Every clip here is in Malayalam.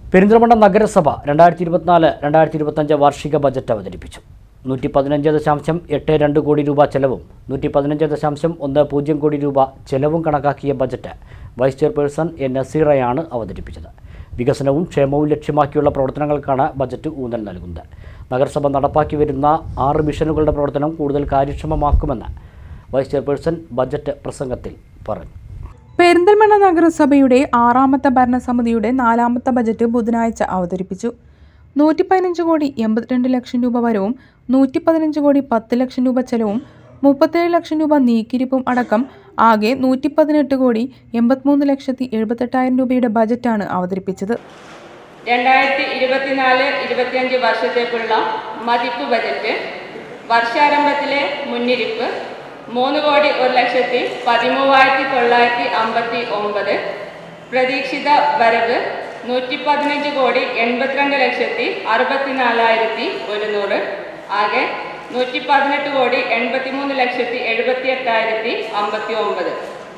പെരിന്തൽമണ്ണ നഗരസഭ രണ്ടായിരത്തി ഇരുപത്തിനാല് രണ്ടായിരത്തി ഇരുപത്തഞ്ച് വാർഷിക ബജറ്റ് അവതരിപ്പിച്ചു നൂറ്റി പതിനഞ്ച് ദശാംശം എട്ട് രണ്ട് കോടി രൂപ ചെലവും നൂറ്റി പതിനഞ്ച് ദശാംശം ഒന്ന് പൂജ്യം കോടി രൂപ ചെലവും കണക്കാക്കിയ ബജറ്റ് വൈസ് ചെയർപേഴ്സൺ എൻ നസീറയാണ് അവതരിപ്പിച്ചത് വികസനവും ക്ഷേമവും ലക്ഷ്യമാക്കിയുള്ള പ്രവർത്തനങ്ങൾക്കാണ് ബജറ്റ് ഊന്നൽ നൽകുന്നത് നഗരസഭ നടപ്പാക്കി വരുന്ന ആറ് മിഷനുകളുടെ പ്രവർത്തനം കൂടുതൽ കാര്യക്ഷമമാക്കുമെന്ന് വൈസ് ചെയർപേഴ്സൺ ബജറ്റ് പ്രസംഗത്തിൽ പറഞ്ഞു പെരിന്തൽമണ്ണ നഗരസഭയുടെ ആറാമത്തെ ഭരണസമിതിയുടെ നാലാമത്തെ ബജറ്റ് ബുധനാഴ്ച അവതരിപ്പിച്ചു നൂറ്റി പതിനഞ്ച് കോടി എൺപത്തിരണ്ട് ലക്ഷം രൂപ വരവും നൂറ്റി പതിനഞ്ച് കോടി പത്ത് ലക്ഷം രൂപ ചെലവും മുപ്പത്തേഴ് ലക്ഷം രൂപ നീക്കിരിപ്പും അടക്കം ആകെ നൂറ്റി പതിനെട്ട് കോടി എൺപത്തിമൂന്ന് ലക്ഷത്തി എഴുപത്തെട്ടായിരം രൂപയുടെ ബജറ്റാണ് അവതരിപ്പിച്ചത് രണ്ടായിരത്തി ഇരുപത്തിനാല് ഇരുപത്തിയഞ്ച് വർഷത്തേക്കുള്ള മതിപ്പ് ബജറ്റ് വർഷാരംഭത്തിലെ മുന്നിരിപ്പ് മൂന്ന് കോടി ഒരു ലക്ഷത്തി പതിമൂവായിരത്തി തൊള്ളായിരത്തി അമ്പത്തി ഒമ്പത് പ്രതീക്ഷിത വരവ് നൂറ്റി പതിനഞ്ച് കോടി എൺപത്തിരണ്ട് ലക്ഷത്തി അറുപത്തിനാലായിരത്തി ഒരുന്നൂറ് ആകെ നൂറ്റി പതിനെട്ട് കോടി എൺപത്തിമൂന്ന് ലക്ഷത്തി എഴുപത്തി എട്ടായിരത്തി അമ്പത്തി ഒമ്പത്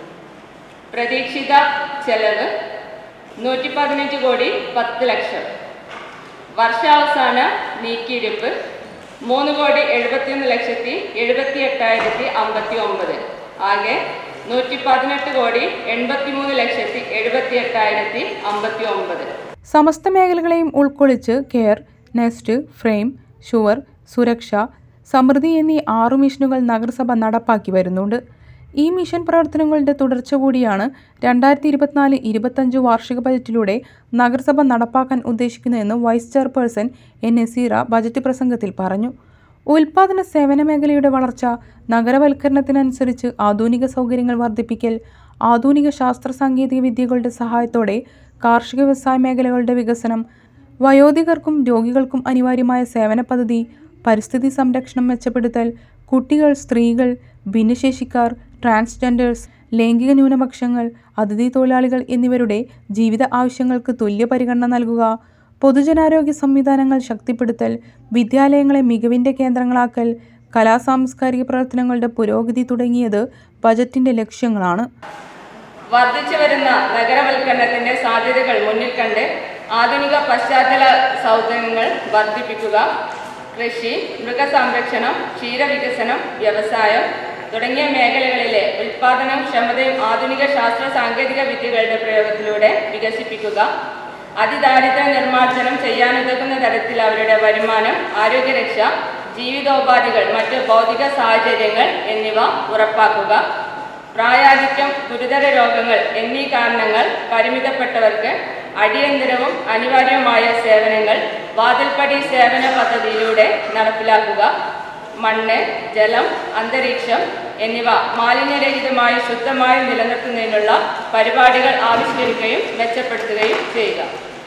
പ്രതീക്ഷിത ചെലവ് നൂറ്റി പതിനഞ്ച് കോടി പത്ത് ലക്ഷം വർഷാവസാന നീക്കിയിരിപ്പ് മൂന്ന് കോടി എഴുപത്തിയൊന്ന് ലക്ഷത്തി എഴുപത്തി എട്ടായിരത്തി അമ്പത്തി ഒമ്പത് ആകെ നൂറ്റി പതിനെട്ട് കോടി എൺപത്തിമൂന്ന് ലക്ഷത്തി എഴുപത്തി എട്ടായിരത്തി അമ്പത്തി ഒമ്പത് സമസ്ത മേഖലകളെയും ഉൾക്കൊള്ളിച്ച് കെയർ നെസ്റ്റ് ഫ്രെയിം ഷുവർ സുരക്ഷ സമൃദ്ധി എന്നീ ആറു മിഷനുകൾ നഗരസഭ നടപ്പാക്കി വരുന്നുണ്ട് ഈ മിഷൻ പ്രവർത്തനങ്ങളുടെ തുടർച്ച കൂടിയാണ് രണ്ടായിരത്തി ഇരുപത്തിനാല് ഇരുപത്തഞ്ച് വാർഷിക ബജറ്റിലൂടെ നഗരസഭ നടപ്പാക്കാൻ ഉദ്ദേശിക്കുന്നതെന്ന് vice chairperson N Nazeera budget പ്രസംഗത്തിൽ പറഞ്ഞു ഉൽപാദന സേവന മേഖലയുടെ വളർച്ച നഗരവൽക്കരണത്തിനനുസരിച്ച് ആധുനിക സൗകര്യങ്ങൾ വർദ്ധിപ്പിക്കൽ ആധുനിക ശാസ്ത്ര സാങ്കേതിക വിദ്യകളുടെ സഹായത്തോടെ കാർഷിക വ്യവസായ മേഖലകളുടെ വികസനം വയോധികർക്കും രോഗികൾക്കും അനിവാര്യമായ സേവന പദ്ധതി പരിസ്ഥിതി സംരക്ഷണം മെച്ചപ്പെടുത്തൽ കുട്ടികൾ സ്ത്രീകൾ ഭിന്നശേഷിക്കാർ ട്രാൻസ്ജെൻഡേഴ്സ് ലൈംഗിക ന്യൂനപക്ഷങ്ങൾ അതിഥി തൊഴിലാളികൾ എന്നിവരുടെ ജീവിത ആവശ്യങ്ങൾക്ക് തുല്യ പരിഗണന നൽകുക പൊതുജനാരോഗ്യ സംവിധാനങ്ങൾ ശക്തിപ്പെടുത്തൽ വിദ്യാലയങ്ങളെ മികവിൻ്റെ കേന്ദ്രങ്ങളാക്കൽ കലാ സാംസ്കാരിക പ്രവർത്തനങ്ങളുടെ പുരോഗതി തുടങ്ങിയത് ബജറ്റിൻ്റെ ലക്ഷ്യങ്ങളാണ് വർദ്ധിച്ചു വരുന്ന നഗരവൽക്കരണത്തിന്റെ സാധ്യതകൾ മുന്നിൽ കണ്ട് ആധുനിക പശ്ചാത്തല സൗകര്യങ്ങൾ വർദ്ധിപ്പിക്കുക കൃഷി മൃഗസംരക്ഷണം ക്ഷീരവികസനം വ്യവസായം തുടങ്ങിയ മേഖലകളിലെ ഉൽപാദനം ക്ഷമതയും ആധുനിക ശാസ്ത്ര സാങ്കേതിക വിദ്യകളുടെ പ്രയോഗത്തിലൂടെ വികസിപ്പിക്കുക അതിദാരിദ്ര്യ നിർമ്മാർജ്ജനം ചെയ്യാനുതകുന്ന തരത്തിൽ അവരുടെ വരുമാനം ആരോഗ്യരക്ഷ ജീവിതോപാധികൾ മറ്റ് ഭൗതിക സാഹചര്യങ്ങൾ എന്നിവ ഉറപ്പാക്കുക പ്രായാധിക്യം ഗുരുതര രോഗങ്ങൾ എന്നീ കാരണങ്ങൾ പരിമിതപ്പെട്ടവർക്ക് അടിയന്തരവും അനിവാര്യവുമായ സേവനങ്ങൾ വാതിൽപ്പടി സേവന പദ്ധതിയിലൂടെ നടപ്പിലാക്കുക മണ്ണ് ജലം അന്തരീക്ഷം എന്നിവ മാലിന്യരഹിതമായി ശുദ്ധമായി നിലനിർത്തുന്നതിനുള്ള പരിപാടികൾ ആവിഷ്കരിക്കുകയും മെച്ചപ്പെടുത്തുകയും ചെയ്യുക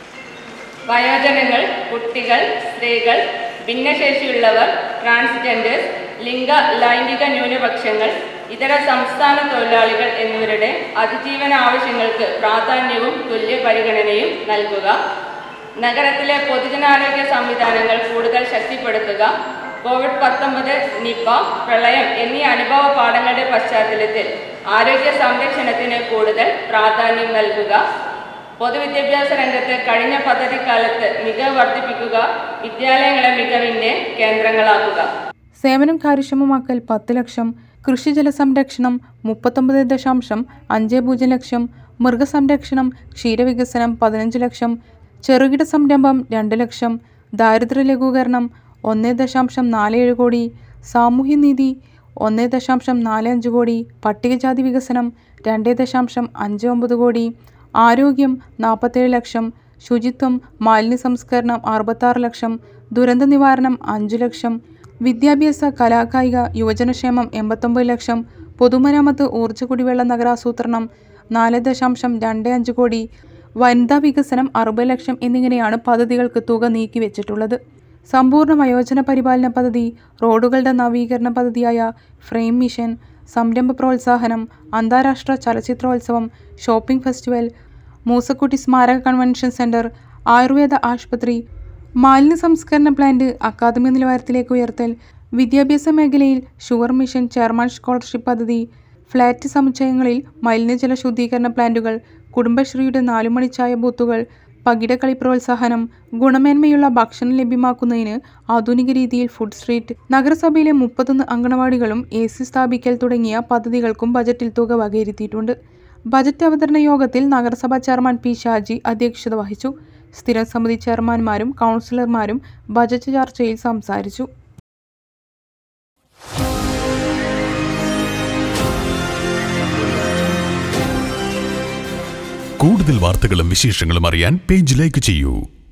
വയോജനങ്ങൾ കുട്ടികൾ സ്ത്രീകൾ ഭിന്നശേഷിയുള്ളവർ ട്രാൻസ്ജെൻഡേഴ്സ് ലിംഗ ലൈംഗിക ന്യൂനപക്ഷങ്ങൾ ഇതര സംസ്ഥാന തൊഴിലാളികൾ എന്നിവരുടെ അതിജീവന ആവശ്യങ്ങൾക്ക് പ്രാധാന്യവും തുല്യ പരിഗണനയും നൽകുക നഗരത്തിലെ പൊതുജനാരോഗ്യ സംവിധാനങ്ങൾ കൂടുതൽ ശക്തിപ്പെടുത്തുക കോവിഡ് പത്തൊമ്പത് നിപ പ്രളയം എന്നീ അനുഭവ പാഠങ്ങളുടെ പശ്ചാത്തലത്തിൽ ആരോഗ്യ സംരക്ഷണത്തിന് കൂടുതൽ പ്രാധാന്യം നൽകുക പൊതുവിദ്യാഭ്യാസ രംഗത്ത് കഴിഞ്ഞ പദ്ധതിക്കാലത്ത് മികവ് വർദ്ധിപ്പിക്കുക വിദ്യാലയങ്ങളെ മികവിന്റെ കേന്ദ്രങ്ങളാക്കുക സേവനം കാര്യക്ഷമമാക്കൽ പത്ത് ലക്ഷം കൃഷിജല സംരക്ഷണം മുപ്പത്തൊമ്പത് ദശാംശം അഞ്ച് പൂജ്യം ലക്ഷം മൃഗസംരക്ഷണം ക്ഷീരവികസനം പതിനഞ്ച് ലക്ഷം ചെറുകിട സംരംഭം രണ്ട് ലക്ഷം ദാരിദ്ര്യ ലഘൂകരണം ഒന്ന് ദശാംശം നാല് ഏഴ് കോടി സാമൂഹ്യനീതി ഒന്ന് ദശാംശം നാല് അഞ്ച് കോടി പട്ടികജാതി വികസനം രണ്ട് ദശാംശം അഞ്ച് ഒമ്പത് കോടി ആരോഗ്യം നാൽപ്പത്തേഴ് ലക്ഷം ശുചിത്വം മാലിന്യ സംസ്കരണം അറുപത്താറ് ലക്ഷം ദുരന്ത നിവാരണം അഞ്ച് ലക്ഷം വിദ്യാഭ്യാസ കലാകായിക യുവജനക്ഷേമം എൺപത്തൊമ്പത് ലക്ഷം പൊതുമരാമത്ത് ഊർജ്ജ കുടിവെള്ള നഗരാസൂത്രണം നാല് ദശാംശം രണ്ട് അഞ്ച് കോടി വനിതാ വികസനം അറുപത് ലക്ഷം എന്നിങ്ങനെയാണ് പദ്ധതികൾക്ക് തുക നീക്കിവെച്ചിട്ടുള്ളത് സമ്പൂർണ്ണ വയോജന പരിപാലന പദ്ധതി റോഡുകളുടെ നവീകരണ പദ്ധതിയായ ഫ്രെയിം മിഷൻ സംരംഭ പ്രോത്സാഹനം അന്താരാഷ്ട്ര ചലച്ചിത്രോത്സവം ഷോപ്പിംഗ് ഫെസ്റ്റിവൽ മൂസക്കുട്ടി സ്മാരക കൺവെൻഷൻ സെൻറ്റർ ആയുർവേദ ആശുപത്രി മാലിന്യ സംസ്കരണ പ്ലാന്റ് അക്കാദമി നിലവാരത്തിലേക്ക് ഉയർത്തൽ വിദ്യാഭ്യാസ മേഖലയിൽ ഷുഗർ മിഷൻ ചെയർമാൻ സ്കോളർഷിപ്പ് പദ്ധതി ഫ്ലാറ്റ് സമുച്ചയങ്ങളിൽ മലിനജല ശുദ്ധീകരണ പ്ലാന്റുകൾ കുടുംബശ്രീയുടെ നാലുമണിച്ചായ ബൂത്തുകൾ പകിടക്കളി പ്രോത്സാഹനം ഗുണമേന്മയുള്ള ഭക്ഷണം ലഭ്യമാക്കുന്നതിന് ആധുനിക രീതിയിൽ ഫുഡ് സ്ട്രീറ്റ് നഗരസഭയിലെ മുപ്പത്തൊന്ന് അങ്കണവാടികളും എ സി സ്ഥാപിക്കൽ തുടങ്ങിയ പദ്ധതികൾക്കും ബജറ്റിൽ തുക വകയിരുത്തിയിട്ടുണ്ട് ബജറ്റ് അവതരണ യോഗത്തിൽ നഗരസഭാ ചെയർമാൻ പി ഷാജി അധ്യക്ഷത വഹിച്ചു സ്ഥിരം സമിതി ചെയർമാൻമാരും കൗൺസിലർമാരും ബജറ്റ് ചർച്ചയിൽ സംസാരിച്ചു കൂടുതൽ വാർത്തകളും വിശേഷങ്ങളും അറിയാൻ പേജ് ലൈക്ക് ചെയ്യൂ